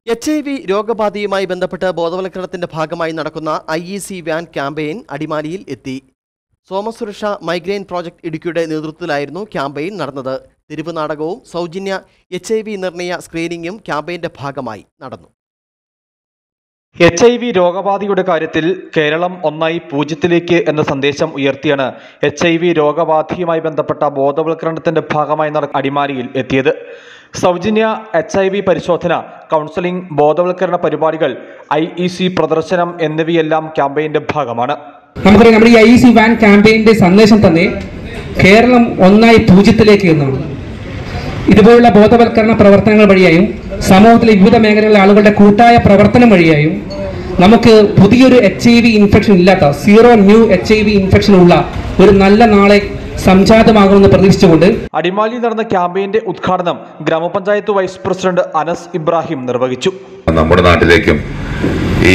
H I V രോഗബാധയുമായി ബന്ധപ്പെട്ട് ബോധവൽക്കരണത്തിന്റെ ഭാഗമായി നടക്കുന്ന I E C van campaign അടിമാലിയിൽ എത്തി സോമസുരക്ഷ മൈഗ്രെയിൻ പ്രോജക്ട് ഇടുക്കിയുടെ നേതൃത്വത്തിലായിരുന്നു ക്യാമ്പയിൻ നടന്നത് തെരുവ് നാടകവും സൗജന്യ എച്ച് ഐ വി നിർണയ സ്ക്രീനിങ്ങും ക്യാമ്പയിന്റെ ഭാഗമായി നടന്നു എച്ച് ഐ വി രോഗബാധയുടെ കാര്യത്തിൽ കേരളം ഒന്നായി പൂജ്യത്തിലേക്ക് എന്ന സന്ദേശം ഉയർത്തിയാണ് എച്ച് ഐ വി രോഗബാധയുമായി ബന്ധപ്പെട്ട ബോധവൽക്കരണത്തിന്റെ ഭാഗമായി നട അടിമാലിയിൽ എത്തിയത് സൗജന്യ എച്ച് ഐ വി പരിശോധന കൗൺസിലിംഗ് ബോധവൽക്കരണ പരിപാടികൾ ഐ ഇ സി പ്രദർശനം എന്നിവയെല്ലാം ക്യാമ്പയിന്റെ ഭാഗമാണ് നമുക്കറിയാം നമ്മുടെ ഈ ഐ സി വാൻ ക്യാമ്പയിന്റെ സന്ദേശം തന്നെ കേരളം ഒന്നായി പൂജ്യത്തിലേക്ക് എന്നാണ് ഇതുപോലുള്ള ബോധവൽക്കരണ പ്രവർത്തനങ്ങൾ വഴിയായും സമൂഹത്തിലെ വിവിധ മേഖലകളിലെ ആളുകളുടെ കൂട്ടായ പ്രവർത്തനം വഴിയായും നമുക്ക് പുതിയൊരു എച്ച് ഐ വി ഇൻഫെക്ഷൻ ഇല്ലാത്ത zero new H I V infection ഉള്ള ഒരു നല്ല നാളെ സംജാതമാകുമെന്ന് പ്രതീക്ഷിച്ചുകൊണ്ട് അടിമാലിയിൽ നടന്ന ക്യാമ്പയിന്റെ ഉദ്ഘാടനം ഗ്രാമപഞ്ചായത്ത് വൈസ് പ്രസിഡന്റ് അനസ് ഇബ്രാഹിം നിർവഹിച്ചു നമ്മുടെ നാട്ടിലേക്കും ഈ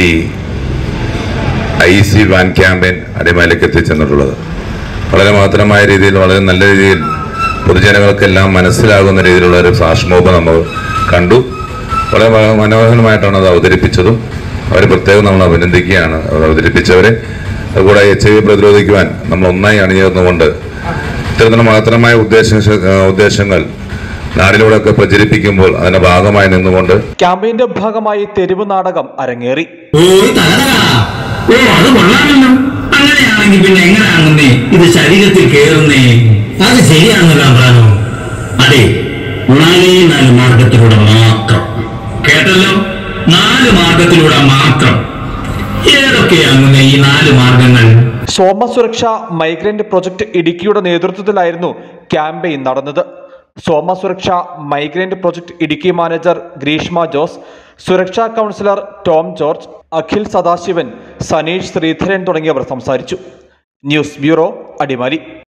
ഐ സി വാൻ ക്യാമ്പയിൻ അടിമാലിലേക്ക് എത്തിച്ചെന്നിട്ടുള്ളത് വളരെ മാത്രമായ രീതിയിൽ വളരെ നല്ല രീതിയിൽ പൊതുജനങ്ങൾക്കെല്ലാം മനസ്സിലാകുന്ന രീതിയിലുള്ള ഒരു ഫ്ലാഷ് മോബ് നമ്മൾ കണ്ടു വളരെ മ- മനോഹരമായിട്ടാണ് അത് അവതരിപ്പിച്ചതും അവർ പ്രത്യേകം നമ്മൾ അഭിനന്ദിക്കുകയാണ് അവർ അവതരിപ്പിച്ചവരെ അതുകൂടെ എച്ച് ഐ വി പ്രതിരോധിക്കുവാൻ നമ്മൾ ഒന്നായി അണിചേർന്നുകൊണ്ട് ഇത്തരത്തിലുള്ള മാത്രമായ ഉദ്ദേശ ഉദ്ദേശങ്ങൾ നാടിലൂടെയൊക്കെ പ്രചരിപ്പിക്കുമ്പോൾ അതിന്റെ ഭാഗമായി നിന്നുകൊണ്ട് ക്യാമ്പയിന്റെ ഭാഗമായി തെരുവ് നാടകം അരങ്ങേറി ഓ തകരാ ഓ അത് കൊള്ളാമല്ലോ അങ്ങനെയാണെങ്കിൽ പിന്നെ എങ്ങനെയാണെന്നേ ഇത് ശരീരത്തിൽ കേറുന്നേ അത് ശരിയാണല്ലോ അബ്രാനോ അതെ നാലേ നാല് മാർഗത്തിലൂടെ മാത്രം കേട്ടല്ലോ നാല് മാർഗത്തിലൂടെ മാത്രം ഏതൊക്കെയാണെന്നേ ഈ നാല് മാർഗങ്ങൾ സോമസുരക്ഷ മൈഗ്രന്റ് പ്രൊജക്ട് ഇടുക്കിയുടെ നേതൃത്വത്തിലായിരുന്നു ക്യാമ്പയിൻ നടന്നത് സോമസുരക്ഷ migrant project Idukki manager Greeshma Jose സുരക്ഷാ കൗൺസിലർ ടോം ജോർജ് അഖിൽ സദാശിവൻ സനീഷ് ശ്രീധരൻ തുടങ്ങിയവർ സംസാരിച്ചു ന്യൂസ് ബ്യൂറോ അടിമാലി